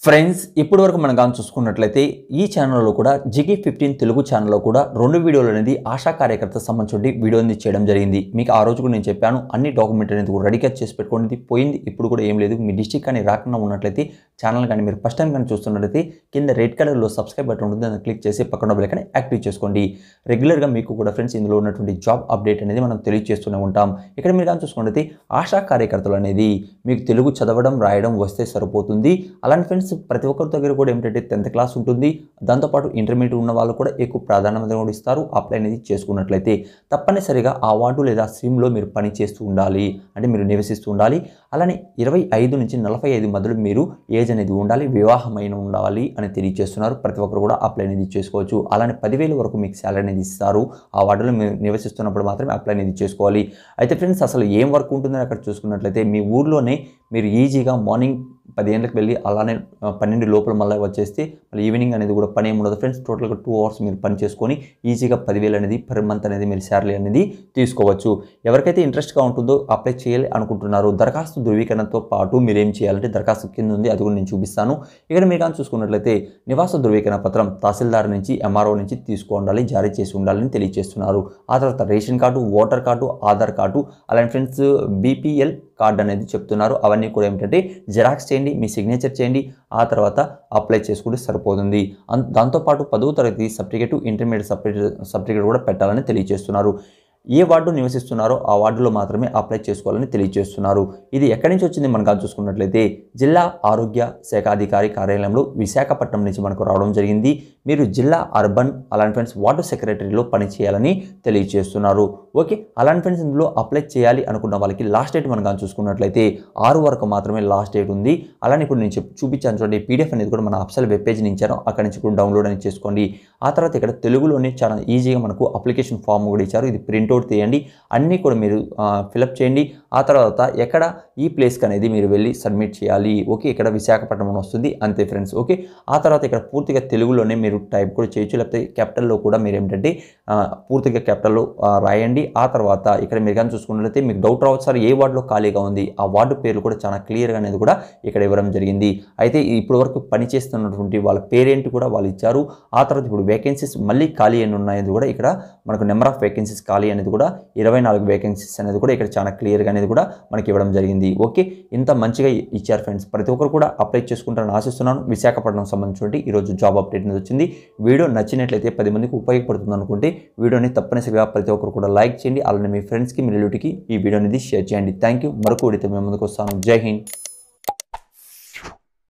friends ఇప్పటి వరకు మనం కానీ చూసుకున్నట్లయితే ఈ ఛానల్లో కూడా జిగి ఫిఫ్టీన్ తెలుగు ఛానల్లో కూడా రెండు వీడియోలు అనేది ఆశా కార్యకర్త సంబంధించి వీడియో అనేది చేయడం జరిగింది మీకు ఆ రోజు కూడా నేను చెప్పాను అన్ని డాక్యుమెంట్ అనేది కూడా రెడీగా చేసి పెట్టుకోండి పోయింది ఇప్పుడు కూడా ఏం లేదు మీ డిస్టిక్ కానీ రాకుండా ఉన్నట్లయితే ఛానల్ కానీ మీరు ఫస్ట్ టైం కానీ చూస్తున్నట్లయితే కింద రెడ్ కలర్లో సబ్స్క్రైబ్ బటన్ ఉంటుంది దాన్ని క్లిక్ చేసి పక్కన బెల్ కానీ యాక్టివ్ చేసుకోండి రెగ్యులర్గా మీకు కూడా ఫ్రెండ్స్ ఇందులో ఉన్నటువంటి జాబ్ అప్డేట్ అనేది మనం తెలియజేస్తూనే ఉంటాం ఇక్కడ మీరు కానీ చూసుకున్నట్లయితే ఆశా కార్యకర్తలు అనేది మీకు తెలుగు చదవడం రాయడం వస్తే సరిపోతుంది అలాంటి ఫ్రెండ్స్ ప్రతి ఒక్కరి దగ్గర కూడా ఏంటంటే టెన్త్ క్లాస్ ఉంటుంది దాంతోపాటు ఇంటర్మీడియట్ ఉన్న వాళ్ళు కూడా ఎక్కువ ప్రాధాన్యత కూడా ఇస్తారు అప్లై అనేది చేసుకున్నట్లయితే తప్పనిసరిగా ఆ వార్డు లేదా స్ట్రీమ్లో మీరు పని చేస్తూ ఉండాలి అంటే మీరు నివసిస్తూ ఉండాలి అలానే ఇరవై ఐదు నుంచి నలభై ఐదు మధ్యలో మీరు ఏజ్ అనేది ఉండాలి వివాహమైన ఉండాలి అని తెలియజేస్తున్నారు ప్రతి ఒక్కరు కూడా అప్లై అనేది చేసుకోవచ్చు అలానే పదివేల వరకు మీకు శాలరీ అనేది ఇస్తారు ఆ వార్డులో మీరు నివసిస్తున్నప్పుడు మాత్రమే అప్లై అనేది చేసుకోవాలి అయితే ఫ్రెండ్స్ అసలు ఏం వర్క్ ఉంటుందని అక్కడ చూసుకున్నట్లయితే మీ ఊర్లోనే మీరు ఈజీగా మార్నింగ్ పది గంటలకు వెళ్ళి అలానే ఆ, పన్నెండు లోపల మళ్ళీ వచ్చేస్తే మళ్ళీ ఈవినింగ్ అనేది కూడా పని ఏమి ఉండదు ఫ్రెండ్స్ టోటల్గా టూ అవర్స్ మీరు పని చేసుకొని ఈజీగా పదివేలు అనేది పర్ మంత్ అనేది మీరు శాలరీ అనేది తీసుకోవచ్చు ఎవరికైతే ఇంట్రెస్ట్గా ఉంటుందో అప్లై చేయాలి అనుకుంటున్నారు దరఖాస్తు ధృవీకరణతో పాటు మీరు ఏం చేయాలంటే దరఖాస్తు కింద ఉంది అది కూడా నేను చూపిస్తాను ఇక్కడ మీరు కానీ చూసుకున్నట్లయితే నివాస ధృవీకరణ పత్రం తహసీల్దార్ నుంచి ఎంఆర్ఓ నుంచి తీసుకోవాలి జారీ చేసి ఉండాలని తెలియజేస్తున్నారు ఆ తర్వాత ration card voter card Aadhaar card అలాంటి ఫ్రెండ్స్ బీపీఎల్ కార్డ్ అనేది చెప్తున్నారు అవన్నీ కూడా ఏమిటంటే జెరాక్స్ చేయండి మీ సిగ్నేచర్ చేయండి ఆ తర్వాత అప్లై చేసుకుంటే సరిపోతుంది అన్- దాంతోపాటు పదవ తరగతి సర్టిఫికేట్ ఇంటర్మీడియట్ సర్టిఫికేట్ సర్టిఫికేట్ కూడా పెట్టాలని తెలియజేస్తున్నారు ఏ వార్డు నివసిస్తున్నారో ఆ వార్డులో మాత్రమే అప్లై చేసుకోవాలని తెలియజేస్తున్నారు ఇది ఎక్కడి నుంచి వచ్చింది మనం కానీ చూసుకున్నట్లయితే జిల్లా ఆరోగ్య శాఖ అధికారి కార్యాలయంలో విశాఖపట్నం నుంచి మనకు రావడం జరిగింది మీరు జిల్లా అర్బన్ అలాంటి ఫ్రెండ్స్ వార్డు సెక్రటరీలో పనిచేయాలని తెలియజేస్తున్నారు ఓకే అలాంటి ఫ్రెండ్స్ ఇందులో అప్లై చేయాలి అనుకున్న వాళ్ళకి లాస్ట్ డేట్ మనం కానీ చూసుకున్నట్లయితే ఆరు వరకు మాత్రమే లాస్ట్ డేట్ ఉంది అలానే ఇప్పుడు నేను చెప్ చూపించాను చూడండి పీడిఎఫ్ అనేది కూడా మన అప్సల్ వెబ్ పేజ్ నుంచి ఇచ్చాను అక్కడి నుంచి కూడా డౌన్లోడ్ అనేది చేసుకోండి ఆ తర్వాత ఇక్కడ తెలుగులోనే చాలా ఈజీగా మనకు అప్లికేషన్ ఫామ్ కూడా ఇచ్చారు ఇది ప్రింట్అవుట్ తీయండి అన్నీ కూడా మీరు ఫిలప్ చేయండి ఆ తర్వాత ఎక్కడ ఈ ప్లేస్కి అనేది మీరు వెళ్ళి సబ్మిట్ చేయాలి ఓకే ఇక్కడ విశాఖపట్నం అని వస్తుంది అంతే ఫ్రెండ్స్ ఓకే ఆ తర్వాత ఇక్కడ పూర్తిగా తెలుగులోనే మీరు టైప్ కూడా చేయొచ్చు లేకపోతే క్యాపిటల్లో కూడా మీరు ఏంటంటే ఆ, పూర్తిగా క్యాపిటల్లో ఆ, రాయండి ఆ తర్వాత ఇక్కడ మీరు కానీ చూసుకున్నట్లయితే మీకు డౌట్ రావచ్చు సార్ ఏ వార్డులో ఖాళీగా ఉంది ఆ వార్డు పేర్లు కూడా చాలా క్లియర్గా అనేది కూడా ఇక్కడ ఇవ్వడం జరిగింది అయితే ఇప్పటి వరకు పనిచేస్తున్నటువంటి వాళ్ళ పేరేంటి కూడా వాళ్ళు ఇచ్చారు ఆ తర్వాత ఇప్పుడు వేకెన్సీస్ మళ్ళీ ఖాళీ అని ఉన్నాయని కూడా ఇక్కడ మనకు నెంబర్ ఆఫ్ వేకెన్సీస్ ఖాళీ అనేది కూడా ఇరవై నాలుగు వేకెన్సీస్ అనేది కూడా ఇక్కడ చాలా క్లియర్గా అనేది కూడా మనకి ఇవ్వడం జరిగింది ఓకే ఇంత మంచిగా ఇచ్చారు ఫ్రెండ్స్ ప్రతి ఒక్కరు కూడా అప్లై చేసుకుంటారని ఆశిస్తున్నాను విశాఖపట్నం సంబంధించి ఈరోజు జాబ్ అప్డేట్ అనేది వచ్చింది వీడియో నచ్చినట్లయితే పది మందికి ఉపయోగపడుతుంది అనుకుంటే వీడియోని తప్పనిసరిగా ప్రతి ఒక్కరు కూడా లైక్ చేయండి అలానే మీ ఫ్రెండ్స్కి మీ రిలేటివ్కి ఈ వీడియో అనేది షేర్ చేయండి థ్యాంక్ యూ మరొక వీడియోతో మేము ముందుకు వస్తాను జై హింద్